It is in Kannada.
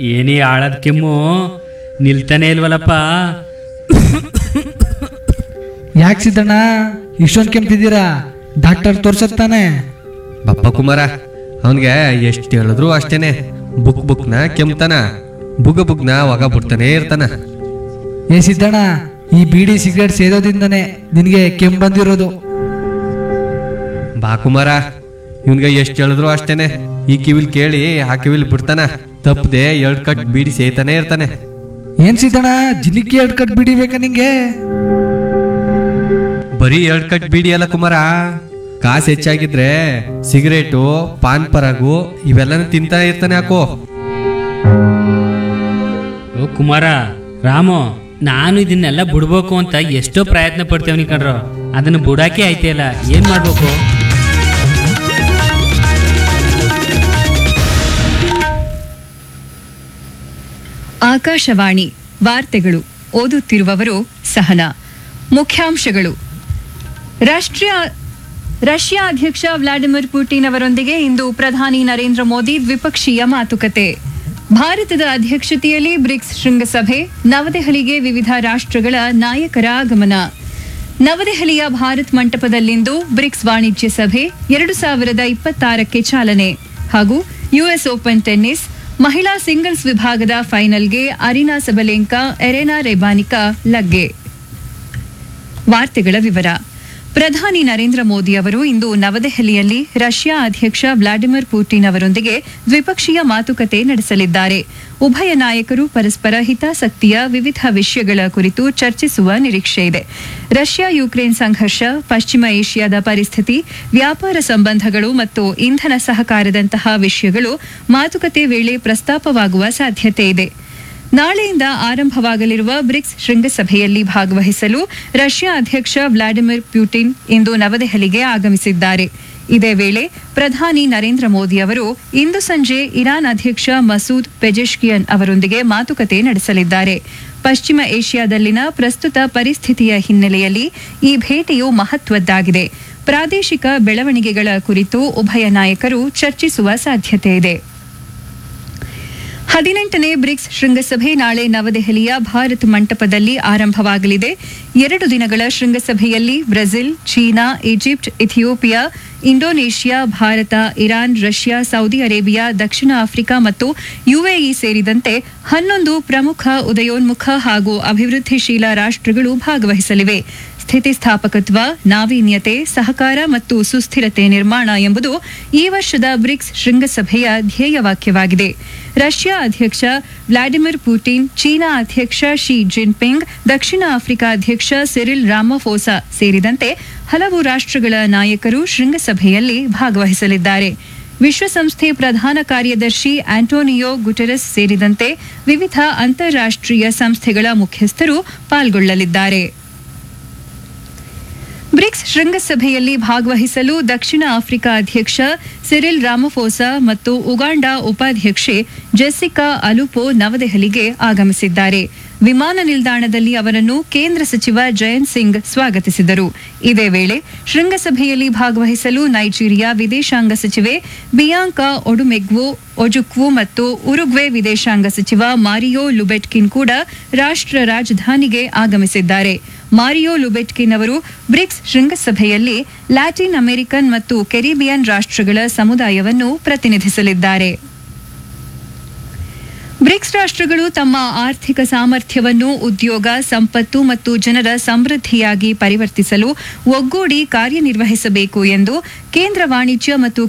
ಏನೇ ಆಳದ ಕೆಮ್ಮು ನಿಲ್ತಾನೆ ಇಲ್ವಲ್ಲಪ್ಪ ಯಾಕೆ ಸಿದ್ದಣ್ಣ ಇಷ್ಟೊಂದು ಕೆಮ್ತಿದ್ದೀರಾ ಡಾಕ್ಟರ್ ತೋರ್ಸತ್ತಾನೆ ಬಪ್ಪ ಕುಮಾರ ಅವನ್ಗೆ ಎಷ್ಟು ಹೇಳಿದ್ರು ಅಷ್ಟೇನೆ ಬುಕ್ ಬುಕ್ನ ಕೆಮ್ತಾನ ಬುಗ ಬುಗ್ನ ಒಗ ಬಿಡ್ತಾನೆ ಇರ್ತಾನ ಏ ಸಿದ್ದಣ್ಣ ಈ ಬೀಡಿ ಸಿಗರೇಟ್ ಸೇದೋದಿಂದನೇ ನಿನಗೆ ಕೆಮ್ಮು ಬಂದಿರೋದು ಬಾ ಕುಮಾರ ಇವನ್ಗೆ ಎಷ್ಟು ಹೇಳಿದ್ರು ಅಷ್ಟೇನೆ ಈ ಕಿವಿಲ್ ಕೇಳಿ ಆ ಕಿವಿಲ್ ಬಿಡ್ತಾನ ತಪ್ಪದೆ ಎರಡ್ ಕಟ್ ಬೀಡಿ ಸೇತಾನೆ ಇರ್ತಾನೆ ಏನ್ ಸಿದ್ದಣ್ಣ ಜಿಲಿಕಿ ಎರಡು ಕಟ್ ಬೀಡಿ ಬೇಕಾ ನಿಂಗೆ ಬರೀ ಎರಡ್ ಕಟ್ ಬೀಡಿ ಅಲ್ಲ ಕುಮಾರ ಕಾಸು ಹೆಚ್ಚಾಗಿದ್ರೆ ಸಿಗರೇಟು ಪಾನ್ ಪರಾಗು ಇವೆಲ್ಲನೂ ತಿಂತಾ ಇರ್ತಾನೆ ಹಾಕೋ ಓ ಕುಮಾರ ರಾಮು ನಾನು ಇದನ್ನೆಲ್ಲ ಬಿಡ್ಬೇಕು ಅಂತ ಎಷ್ಟೋ ಪ್ರಯತ್ನ ಪಡ್ತೇವನಿ ಕಣ್ರು ಅದನ್ನ ಬಿಡಾಕೆ ಆಯ್ತಿಲ್ಲ ಏನ್ ಮಾಡ್ಬೇಕು ಆಕಾಶವಾಣಿ ವಾರ್ತೆಗಳು ಓದುತ್ತಿರುವವರು ಸಹನಾ ಮುಖ್ಯಾಂಶಗಳು ರಾಷ್ಟ್ರೀಯ ರಷ್ಯಾ ಅಧ್ಯಕ್ಷ ವ್ಲಾಡಿಮಿರ್ ಪುಟಿನ್ ಅವರೊಂದಿಗೆ ಇಂದು ಪ್ರಧಾನಿ ನರೇಂದ್ರ ಮೋದಿ ದ್ವಿಪಕ್ಷೀಯ ಮಾತುಕತೆ ಭಾರತದ ಅಧ್ಯಕ್ಷತೆಯಲ್ಲಿ ಬ್ರಿಕ್ಸ್ ಶೃಂಗಸಭೆ ನವದೆಹಲಿಗೆ ವಿವಿಧ ರಾಷ್ಟ್ರಗಳ ನಾಯಕರ ಆಗಮನ ನವದೆಹಲಿಯ ಭಾರತ್ ಮಂಟಪದಲ್ಲಿಂದು ಬ್ರಿಕ್ಸ್ ವಾಣಿಜ್ಯ ಸಭೆ ಎರಡು ಸಾವಿರದ ಇಪ್ಪತ್ತಾರಕ್ಕೆ ಚಾಲನೆ ಹಾಗೂ ಯುಎಸ್ ಓಪನ್ ಟೆನ್ನಿಸ್ ಮಹಿಳಾ ಸಿಂಗಲ್ಸ್ ವಿಭಾಗದ ಫೈನಲ್ಗೆ ಅರಿನಾ ಸಬಲೆಂಕಾ ಎರೆನಾ ರೆಬಾನಿಕಾ ಲಗ್ಗೆ ವಾರ್ತೆಗಳ ವಿವರ ಪ್ರಧಾನಿ ನರೇಂದ್ರ ಮೋದಿ ಅವರು ಇಂದು ನವದೆಹಲಿಯಲ್ಲಿ ರಷ್ಯಾ ಅಧ್ಯಕ್ಷ ವ್ಲಾಡಿಮಿರ್ ಪುಟಿನ್ ಅವರೊಂದಿಗೆ ದ್ವಿಪಕ್ಷೀಯ ಮಾತುಕತೆ ನಡೆಸಲಿದ್ದಾರೆ ಉಭಯ ನಾಯಕರು ಪರಸ್ಪರ ಹಿತಾಸಕ್ತಿಯ ವಿವಿಧ ವಿಷಯಗಳ ಕುರಿತು ಚರ್ಚಿಸುವ ನಿರೀಕ್ಷೆ ಇದೆ ರಷ್ಯಾ ಯುಕ್ರೇನ್ ಸಂಘರ್ಷ ಪಶ್ಚಿಮ ಏಷ್ಯಾದ ಪರಿಸ್ಥಿತಿ ವ್ಯಾಪಾರ ಸಂಬಂಧಗಳು ಮತ್ತು ಇಂಧನ ಸಹಕಾರದಂತಹ ವಿಷಯಗಳು ಮಾತುಕತೆ ವೇಳೆ ಪ್ರಸ್ತಾಪವಾಗುವ ಸಾಧ್ಯತೆ ಇದೆ ನಾಳೆಯಿಂದ ಆರಂಭವಾಗಲಿರುವ ಬ್ರಿಕ್ಸ್ ಶೃಂಗಸಭೆಯಲ್ಲಿ ಭಾಗವಹಿಸಲು ರಷ್ಯಾ ಅಧ್ಯಕ್ಷ ವ್ಲಾಡಿಮಿರ್ ಪ್ಯೂಟಿನ್ ಇಂದು ನವದೆಹಲಿಗೆ ಆಗಮಿಸಿದ್ದಾರೆ ಇದೇ ವೇಳೆ ಪ್ರಧಾನಿ ನರೇಂದ್ರ ಮೋದಿ ಅವರು ಇಂದು ಸಂಜೆ ಇರಾನ್ ಅಧ್ಯಕ್ಷ ಮಸೂದ್ ಪೆಜೆಶ್ಕಿಯನ್ ಅವರೊಂದಿಗೆ ಮಾತುಕತೆ ನಡೆಸಲಿದ್ದಾರೆ ಪಶ್ಚಿಮ ಏಷ್ಯಾದಲ್ಲಿನ ಪ್ರಸ್ತುತ ಪರಿಸ್ಥಿತಿಯ ಹಿನ್ನೆಲೆಯಲ್ಲಿ ಈ ಭೇಟಿಯು ಮಹತ್ವದ್ದಾಗಿದೆ ಪ್ರಾದೇಶಿಕ ಬೆಳವಣಿಗೆಗಳ ಕುರಿತು ಉಭಯ ನಾಯಕರು ಚರ್ಚಿಸುವ ಸಾಧ್ಯತೆ ಇದೆ ಹದಿನೆಂಟನೇ ಬ್ರಿಕ್ಸ್ ಶೃಂಗಸಭೆ ನಾಳೆ ನವದೆಹಲಿಯ ಭಾರತ್ ಮಂಟಪದಲ್ಲಿ ಆರಂಭವಾಗಲಿದೆ ಎರಡು ದಿನಗಳ ಶೃಂಗಸಭೆಯಲ್ಲಿ Brazil China Egypt Ethiopia Indonesia Bharat Iran Russia Saudi Arabia ದಕ್ಷಿಣ ಆಫ್ರಿಕಾ ಮತ್ತು ಯುಎಇ ಸೇರಿದಂತೆ ಹನ್ನೊಂದು ಪ್ರಮುಖ ಉದಯೋನ್ಮುಖ ಹಾಗೂ ಅಭಿವೃದ್ಧಿಶೀಲ ರಾಷ್ಟ್ರಗಳು ಭಾಗವಹಿಸಲಿವೆ ಸ್ಥಿತಿಸ್ಥಾಪಕತ್ವ ನಾವೀನ್ಯತೆ ಸಹಕಾರ ಮತ್ತು ಸುಸ್ಥಿರತೆ ನಿರ್ಮಾಣ ಎಂಬುದು ಈ ವರ್ಷದ ಬ್ರಿಕ್ಸ್ ಶೃಂಗಸಭೆಯ ಧ್ಯೇಯವಾಕ್ಯವಾಗಿದೆ ರಷ್ಯಾ ಅಧ್ಯಕ್ಷ ವ್ಲಾಡಿಮಿರ್ ಪುಟಿನ್ ಚೀನಾ ಅಧ್ಯಕ್ಷ ಶಿ ಜಿನ್ಪಿಂಗ್ ದಕ್ಷಿಣ ಆಫ್ರಿಕಾ ಅಧ್ಯಕ್ಷ ಸಿರಿಲ್ ರಾಮಫೋಸಾ ಸೇರಿದಂತೆ ಹಲವು ರಾಷ್ಟ್ರಗಳ ನಾಯಕರು ಶೃಂಗಸಭೆಯಲ್ಲಿ ಭಾಗವಹಿಸಲಿದ್ದಾರೆ ವಿಶ್ವಸಂಸ್ಥೆ ಪ್ರಧಾನ ಕಾರ್ಯದರ್ಶಿ ಆಂಟೋನಿಯೋ ಗುಟೆರಸ್ ಸೇರಿದಂತೆ ವಿವಿಧ ಅಂತಾರಾಷ್ಟ್ರೀಯ ಸಂಸ್ಥೆಗಳ ಮುಖ್ಯಸ್ಥರು ಪಾಲ್ಗೊಳ್ಳಲಿದ್ದಾರೆ ಬ್ರಿಕ್ಸ್ ಶೃಂಗಸಭೆಯಲ್ಲಿ ಭಾಗವಹಿಸಲು ದಕ್ಷಿಣ ಆಫ್ರಿಕಾ ಅಧ್ಯಕ್ಷ ಸಿರಿಲ್ ರಾಮಫೋಸಾ ಮತ್ತು ಉಗಾಂಡ ಉಪಾಧ್ಯಕ್ಷೆ ಜೆಸ್ಸಿಕಾ ಅಲುಪೋ ನವದೆಹಲಿಗೆ ಆಗಮಿಸಿದ್ದಾರೆ ವಿಮಾನ ನಿಲ್ದಾಣದಲ್ಲಿ ಅವರನ್ನು ಕೇಂದ್ರ ಸಚಿವ ಜಯಂತ್ ಸಿಂಗ್ ಸ್ವಾಗತಿಸಿದರು ಇದೇ ವೇಳೆ ಶೃಂಗಸಭೆಯಲ್ಲಿ ಭಾಗವಹಿಸಲು ನೈಜೀರಿಯಾ ವಿದೇಶಾಂಗ ಸಚಿವೆ ಬಿಯಾಂಕಾ ಒಡುಮೆಗ್ವು ಒಜುಕ್ವು ಮತ್ತು ಉರುಗ್ವೆ ವಿದೇಶಾಂಗ ಸಚಿವ ಮಾರಿಯೋ ಲುಬೆಟ್ಕಿನ್ ಕೂಡ ರಾಷ್ಟ್ರ ರಾಜಧಾನಿಗೆ ಆಗಮಿಸಿದ್ದಾರೆ ಮಾರಿಯೋ ಲುಬೆಟ್ಕಿನ್ ಅವರು ಬ್ರಿಕ್ಸ್ ಶೃಂಗಸಭೆಯಲ್ಲಿ ಲ್ಯಾಟಿನ್ ಅಮೆರಿಕನ್ ಮತ್ತು ಕೆರಿಬಿಯನ್ ರಾಷ್ಟ್ರಗಳ ಸಮುದಾಯವನ್ನು ಪ್ರತಿನಿಧಿಸಲಿದ್ದಾರೆ ಬ್ರಿಕ್ಸ್ ರಾಷ್ಟ್ರಗಳು ತಮ್ಮ ಆರ್ಥಿಕ ಸಾಮರ್ಥ್ಯವನ್ನು ಉದ್ಯೋಗ ಸಂಪತ್ತು ಮತ್ತು ಜನರ ಸಮೃದ್ಧಿಯಾಗಿ ಪರಿವರ್ತಿಸಲು ಒಗ್ಗೂಡಿ ಕಾರ್ಯನಿರ್ವಹಿಸಬೇಕು ಎಂದು ಕೇಂದ್ರ ವಾಣಿಜ್ಯ ಮತ್ತು